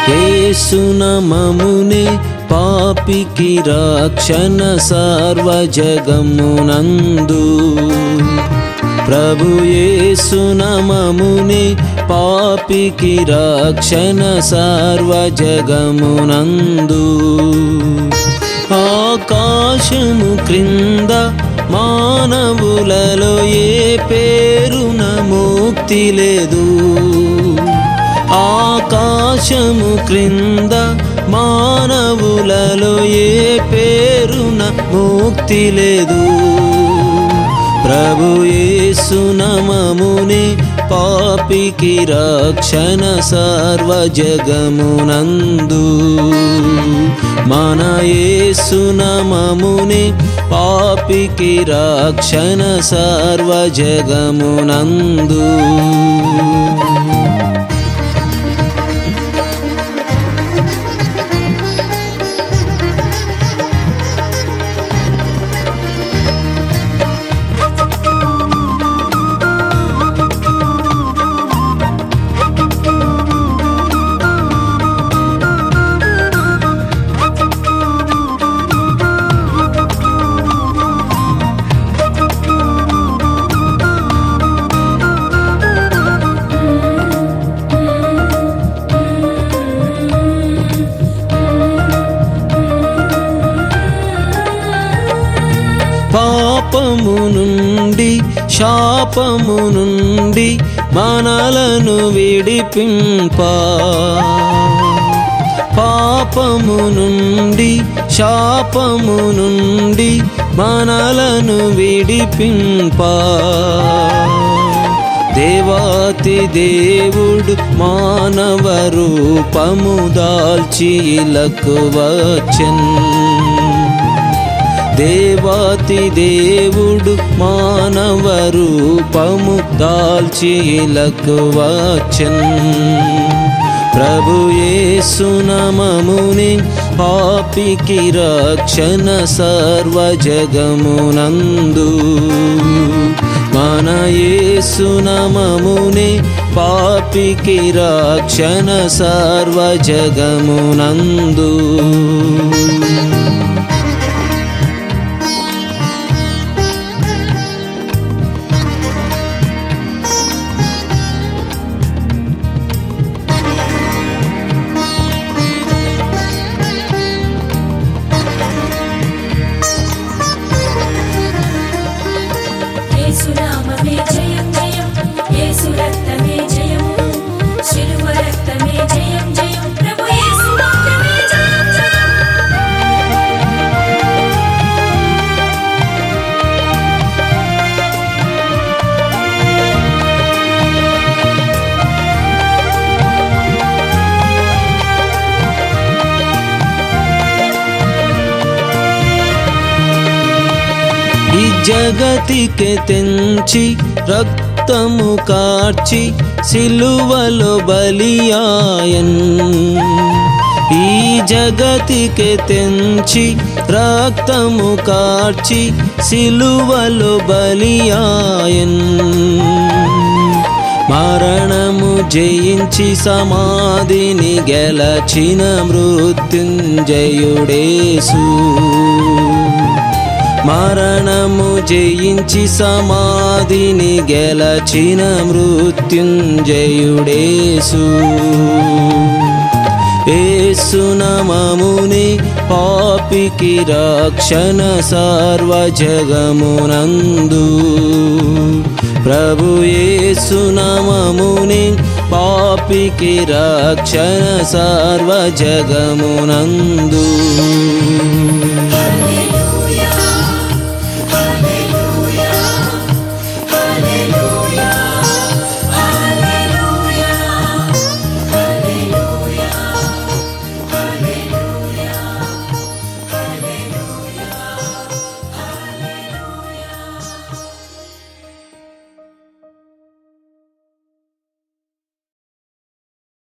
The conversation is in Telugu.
ఏసునమమునే పాపికి రక్షణ సర్వజగమునందు ప్రభు యేసునమమునే పాపికి రక్షణ సర్వజగమునందు ఆకాశము క్రింద మానవులలో ఏ పేరున ముక్తి లేదు ఆకాశము క్రింద మానవులలో ఏ పేరున ముక్తి లేదు ప్రభు యేసునమమునే పాపికి రక్షణ సర్వజగమునందు మన యేసునమమునే పాపికి రక్షణ సర్వజగమునందు పాపము నుండి శాపము నుండి మనలను విడిపింపా పాపము నుండి శాపము నుండి మనలను విడిపింపా దేవాతి దేవుడు మానవ రూపము దాల్చి ఇలకు వచ్చన్ దేవాతి దేవుడు మానవ రూపము దాల్చి ఇలకు వచ్చన్ ప్రభు యేసునమముని పాపికి రక్షణ సర్వజగమునందు మన యేసునమముని పాపికి రక్షణ సర్వజగమునందు యేసునామమే జయం జయం యేసు రక్తమే జయం శిలువ రక్తమే జయం జయం ప్రభు యేసు వాక్యమే జయం జయం ఈ జగతికి తెంచి రక్తము కార్చి సిలువలో బలియాయన్ ఈ జగతికి తెంచి రక్తము కార్చి సిలువలో బలియాయన్ మరణము జయించి సమాధిని గెలచిన మృత్యుంజయుడేసు మరణము జయించి సమాధిని గెలచిన మృత్యుంజయుడేసు ఏసునమముని పాపికి రక్షణ సర్వజగమునందు ప్రభు యేసునమముని పాపికి రక్షణ సర్వజగమునందు